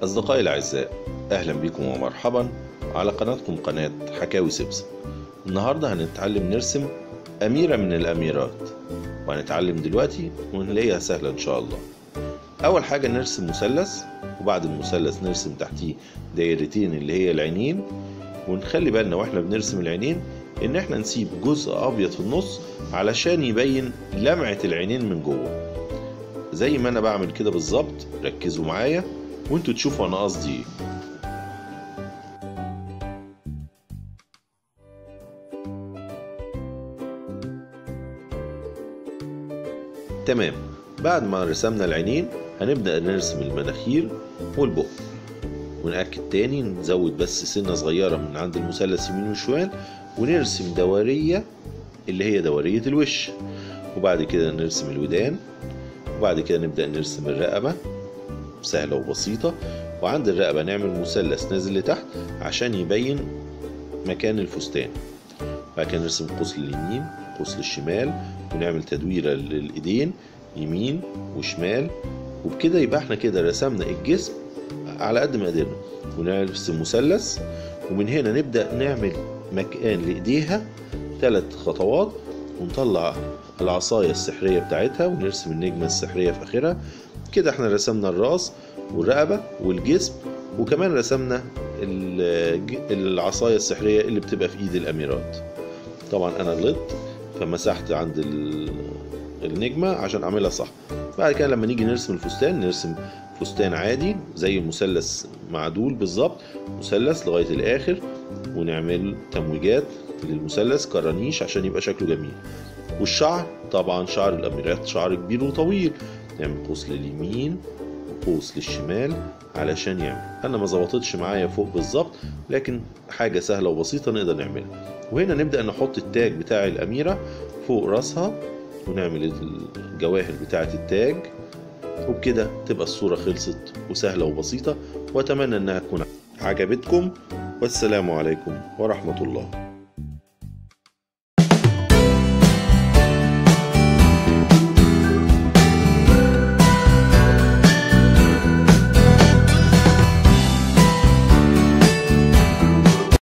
أصدقائي الأعزاء أهلا بكم ومرحبا على قناتكم قناة حكاوي سبسة النهاردة هنتعلم نرسم أميرة من الأميرات وهنتعلم دلوقتي ونلاقيها سهلة إن شاء الله أول حاجة نرسم مثلث وبعد المثلث نرسم تحتيه دايرتين اللي هي العينين ونخلي بالنا واحنا بنرسم العينين ان احنا نسيب جزء ابيض في النص علشان يبين لمعة العينين من جوه زي ما انا بعمل كده بالظبط ركزوا معايا وانتوا تشوفوا انا قصدي ايه تمام بعد ما رسمنا العينين هنبدأ نرسم المناخير والبق ونأكد تاني نزود بس سنة صغيرة من عند المثلث يمين وشمال ونرسم دورية اللي هي دورية الوش وبعد كده نرسم الودان وبعد كده نبدأ نرسم الرقبة سهلة وبسيطة وعند الرقبة نعمل مثلث نازل لتحت عشان يبين مكان الفستان بعد كده نرسم قوس لليمين قوس للشمال ونعمل تدويرة للإيدين يمين وشمال وبكده يبقى احنا كده رسمنا الجسم على قد ما قدرنا ونرسم مثلث ومن هنا نبدأ نعمل مكان لإيديها ثلاث خطوات ونطلع العصاية السحرية بتاعتها ونرسم النجمة السحرية في آخرها كده احنا رسمنا الراس والرقبة والجسم وكمان رسمنا العصاية السحرية اللي بتبقى في ايد الاميرات طبعا انا غلطت فمسحت عند النجمة عشان اعملها صح بعد كده لما نيجي نرسم الفستان نرسم فستان عادي زي مثلث معدول بالظبط مثلث لغاية الاخر ونعمل تمويجات للمثلث كرانيش عشان يبقى شكله جميل والشعر طبعا شعر الاميرات شعر كبير وطويل نعمل قوس لليمين وقوس للشمال علشان يعمل انا ما ظبطتش معايا فوق بالظبط لكن حاجه سهله وبسيطه نقدر نعملها وهنا نبدا نحط التاج بتاع الاميره فوق راسها ونعمل الجواهر بتاعه التاج وبكده تبقى الصوره خلصت وسهله وبسيطه واتمنى انها تكون عجبتكم والسلام عليكم ورحمه الله